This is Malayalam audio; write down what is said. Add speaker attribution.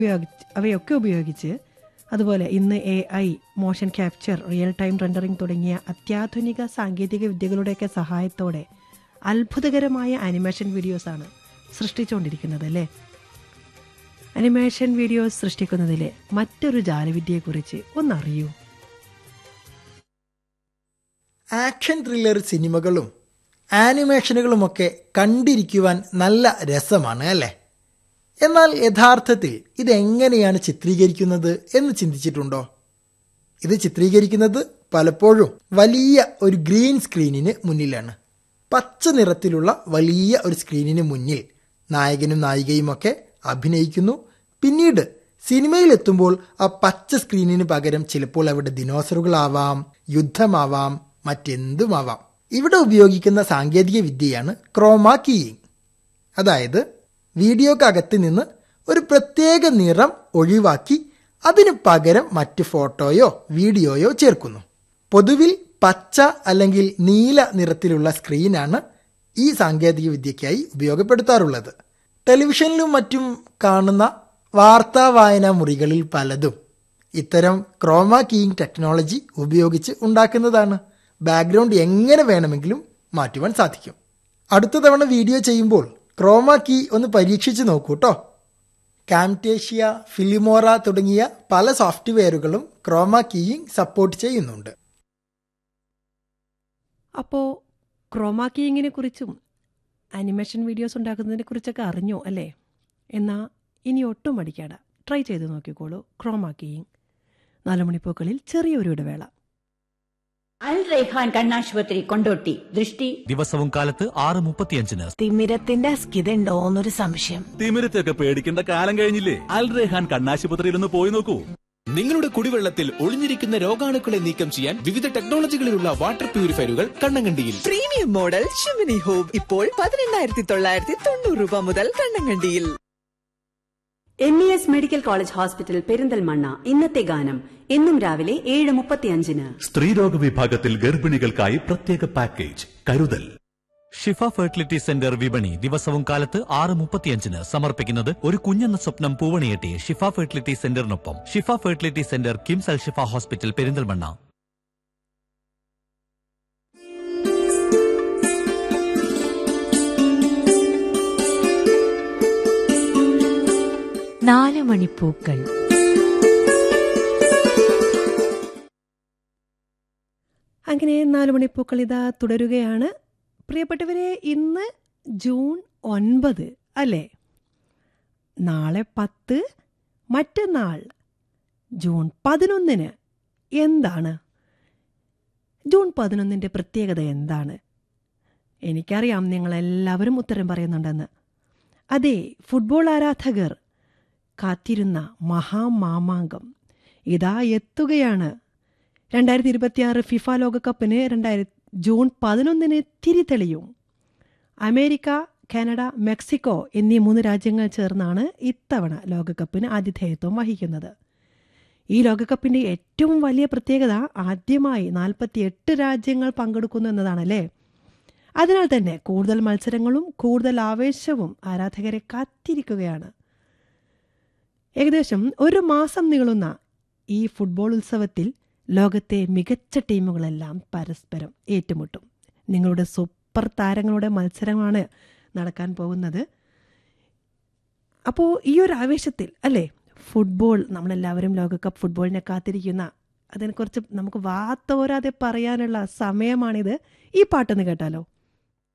Speaker 1: ഉപയോഗിച്ച് അവയൊക്കെ ഉപയോഗിച്ച് അതുപോലെ ഇന്ന് A I motion capture real time rendering തുടങ്ങിയ അത്യാധുനിക സാങ്കേതിക വിദ്യകളുടെയൊക്കെ സഹായത്തോടെ അത്ഭുതകരമായ അനിമേഷൻ വീഡിയോസാണ് സൃഷ്ടിച്ചുകൊണ്ടിരിക്കുന്നത് അല്ലേ അനിമേഷൻ വീഡിയോസ് സൃഷ്ടിക്കുന്നതിലെ മറ്റൊരു ജാലവിദ്യയെക്കുറിച്ച് ഒന്നറിയൂ
Speaker 2: ആക്ഷൻ ത്രില്ലർ സിനിമകളും ആനിമേഷനുകളുമൊക്കെ കണ്ടിരിക്കുവാൻ നല്ല രസമാണ് അല്ലേ എന്നാൽ യഥാർത്ഥത്തിൽ ഇതെങ്ങനെയാണ് ചിത്രീകരിക്കുന്നത് എന്ന് ചിന്തിച്ചിട്ടുണ്ടോ ഇത് ചിത്രീകരിക്കുന്നത് പലപ്പോഴും വലിയ ഒരു ഗ്രീൻ സ്ക്രീനിന് മുന്നിലാണ് പച്ച നിറത്തിലുള്ള വലിയ ഒരു സ്ക്രീനിന് മുന്നിൽ നായകനും നായികയുമൊക്കെ അഭിനയിക്കുന്നു പിന്നീട് സിനിമയിലെത്തുമ്പോൾ ആ പച്ച സ്ക്രീനിന് പകരം ചിലപ്പോൾ അവിടെ ദിനോസറുകളാവാം യുദ്ധമാവാം മറ്റെന്തുമാവാം ഇവിടെ ഉപയോഗിക്കുന്ന സാങ്കേതിക വിദ്യയാണ് ക്രോമ കീയിങ് അതായത് വീഡിയോക്കകത്ത് നിന്ന് ഒരു പ്രത്യേക നിറം ഒഴിവാക്കി അതിന് പകരം മറ്റ് ഫോട്ടോയോ വീഡിയോയോ ചേർക്കുന്നു പൊതുവിൽ പച്ച അല്ലെങ്കിൽ നീല നിറത്തിലുള്ള സ്ക്രീനാണ് ഈ സാങ്കേതിക വിദ്യയ്ക്കായി ഉപയോഗപ്പെടുത്താറുള്ളത് ടെലിവിഷനിലും മറ്റും കാണുന്ന വാർത്താ വായനാ മുറികളിൽ പലതും ഇത്തരം ക്രോമ കീയിങ് ടെക്നോളജി ഉപയോഗിച്ച് ഉണ്ടാക്കുന്നതാണ് ബാക്ക്ഗ്രൗണ്ട് എങ്ങനെ വേണമെങ്കിലും മാറ്റുവാൻ സാധിക്കും അടുത്ത തവണ വീഡിയോ ചെയ്യുമ്പോൾ ക്രോമ കീ ഒന്ന് പരീക്ഷിച്ച് നോക്കൂ കേട്ടോ കാംറ്റേഷ്യ ഫിലിമോറ തുടങ്ങിയ പല സോഫ്റ്റ്വെയറുകളും ക്രോമ കീയിങ് സപ്പോർട്ട് ചെയ്യുന്നുണ്ട്
Speaker 1: അപ്പോൾ ക്രോമാക്കിയിങ്ങിനെ കുറിച്ചും അനിമേഷൻ വീഡിയോസ് ഉണ്ടാക്കുന്നതിനെ കുറിച്ചൊക്കെ അറിഞ്ഞോ അല്ലേ എന്നാൽ ഇനി ഒട്ടും മടിക്കാട ട്രൈ ചെയ്ത് നോക്കിക്കോളൂ ക്രോമാക്കിയിങ് നാലുമണിപ്പൂക്കളിൽ ചെറിയൊരു ഇടവേള
Speaker 3: അൽ റൈഹാൻ കണ്ണാശുപത്രി കൊണ്ടോട്ടി ദൃഷ്ടി
Speaker 4: ദിവസവും കാലത്ത് ആറ് മുപ്പത്തിയഞ്ചിന്
Speaker 5: തിമിരത്തിന്റെ അസ്കിതയുണ്ടോ എന്നൊരു സംശയം
Speaker 6: തിമിരത്തെയൊക്കെ പേടിക്കേണ്ട കാലം കഴിഞ്ഞില്ലേ അൽ റെഹാൻ കണ്ണാശുപത്രിയിൽ ഒന്ന് പോയി നോക്കൂ
Speaker 7: നിങ്ങളുടെ കുടിവെള്ളത്തിൽ ഒളിഞ്ഞിരിക്കുന്ന രോഗാണുക്കളെ നീക്കം ചെയ്യാൻ വിവിധ ടെക്നോളജികളിലുള്ള വാട്ടർ പ്യൂരിഫയറുകൾ കണ്ണങ്കണ്ടിയിൽ
Speaker 8: പ്രീമിയം മോഡൽ ഷിമിനി ഹോം ഇപ്പോൾ പതിനെണ്ണായിരത്തി തൊള്ളായിരത്തി തൊണ്ണൂറ് രൂപ മുതൽ കണ്ണങ്കണ്ടിയിൽ
Speaker 9: M E S medical college hospital Perinthalmanna ഇന്നത്തെ ഗാനം എന്നും രാവിലെ ഏഴ് മുപ്പത്തിയഞ്ചിന്
Speaker 6: സ്ത്രീരോഗ വിഭാഗത്തിൽ ഗർഭിണികൾക്കായി പ്രത്യേക പാക്കേജ് കരുതൽ
Speaker 4: ഷിഫ ഫെർട്ടിലിറ്റി സെന്റർ വിപണി ദിവസവും കാലത്ത് ആറ് മുപ്പത്തിയഞ്ചിന് സമർപ്പിക്കുന്നത് ഒരു കുഞ്ഞെന്ന സ്വപ്നം പൂവണിയെട്ടി ഷിഫ ഫെർട്ടിലിറ്റി സെന്ററിനൊപ്പം Shifa fertility centre KIMS Al Shifa hospital Perinthalmanna
Speaker 5: നാല് മണിപ്പൂക്കൾ
Speaker 1: അങ്ങനെ നാലുമണിപ്പൂക്കൾ ഇതാ തുടരുകയാണ് പ്രിയപ്പെട്ടവരെ ഇന്ന് ജൂൺ ഒൻപത് അല്ലേ നാളെ പത്ത് മറ്റന്നാൾ ജൂൺ പതിനൊന്നിന് എന്താണ് ജൂൺ പതിനൊന്നിൻ്റെ പ്രത്യേകത എന്താണ് എനിക്കറിയാം നിങ്ങളെല്ലാവരും ഉത്തരം പറയുന്നുണ്ടെന്ന് അതെ ഫുട്ബോൾ ആരാധകർ കാത്തിരുന്ന മഹാമാമാങ്കം ഇതാ എത്തുകയാണ് രണ്ടായിരത്തി ഇരുപത്തിയാറ് ഫിഫ ലോകകപ്പിന് രണ്ടായിരത്തി ജൂൺ പതിനൊന്നിന് തിരിതെളിയും അമേരിക്ക കാനഡ മെക്സിക്കോ എന്നീ മൂന്ന് രാജ്യങ്ങൾ ചേർന്നാണ് ഇത്തവണ ലോകകപ്പിന് ആതിഥേയത്വം വഹിക്കുന്നത് ഈ ലോകകപ്പിന്റെ ഏറ്റവും വലിയ പ്രത്യേകത ആദ്യമായി നാൽപ്പത്തിയെട്ട് രാജ്യങ്ങൾ പങ്കെടുക്കുന്നു എന്നതാണല്ലേ അതിനാൽ തന്നെ കൂടുതൽ മത്സരങ്ങളും കൂടുതൽ ആവേശവും ആരാധകരെ കാത്തിരിക്കുകയാണ് ഏകദേശം ഒരു മാസം നീളുന്ന ഈ ഫുട്ബോൾ ഉത്സവത്തിൽ ലോകത്തെ മികച്ച ടീമുകളെല്ലാം പരസ്പരം ഏറ്റുമുട്ടും നിങ്ങളുടെ സൂപ്പർ താരങ്ങളുടെ മത്സരമാണ് നടക്കാൻ പോകുന്നത് അപ്പോൾ ഈ ഒരു ആവേശത്തിൽ അല്ലേ ഫുട്ബോൾ നമ്മളെല്ലാവരും ലോകകപ്പ് ഫുട്ബോളിനെ കാത്തിരിക്കുന്ന അതിനെക്കുറിച്ച് നമുക്ക് വാത്തോരാതെ പറയാനുള്ള സമയമാണിത് ഈ പാട്ടൊന്ന് കേട്ടാലോ